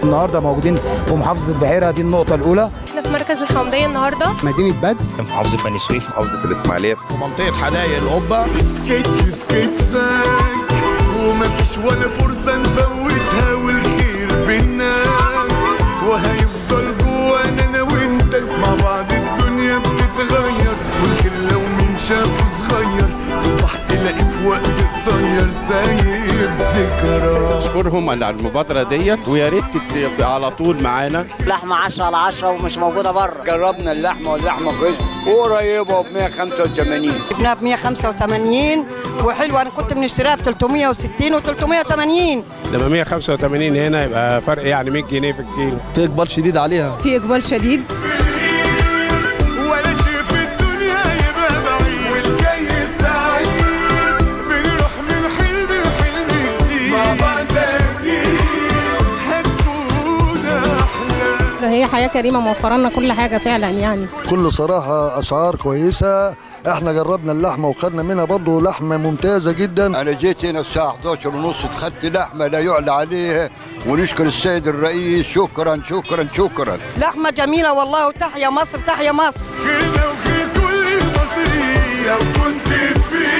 النهارده موجودين في محافظه البحيره دي النقطه الاولى احنا في مركز الحمدية النهاردة مدينه بدر في محافظة بني سويف محافظة الإسماعيلية في منطقه حدائق القبه كتف في كتفك ومفيش ولا فرصة نفوتها والخير بينا وهيفضل جوانا انا وانت مع بعض الدنيا بتتغير والخير لو مين شافه صغير تصبح تلاقي في وقت قصير سايب ذكرى اشكرهم على المبادره ديت ويا ريت تبقى على طول معانا لحمة 10 على 10 ومش موجودة بره جربنا اللحمه واللحمه كويس وقريبه ب 185 جبناها ب 185 وحلوة أنا كنت بنشتريها ب 360 و 380 لما 185 هنا يبقى فرق يعني 100 جنيه في الكيلو في اقبال شديد عليها في إقبال شديد ولا شيء في الدنيا يبقى بعيد والجاي سعيد بنروح من حلم لحلم جديد مع بعض اكيد هتكون احلى هي حياة كريمة موفرة لنا كل حاجة فعلا يعني كل صراحه اسعار كويسه احنا جربنا اللحمه وخدنا منها برضه لحمه ممتازه جدا انا جيت هنا الساعه 11 ونص خدت لحمه لا يعلى عليها ونشكر السيد الرئيس شكرا شكرا شكرا لحمة جميلة والله وتحيا مصر تحيا مصر خيرنا وخير كل المصريين لو كنت فين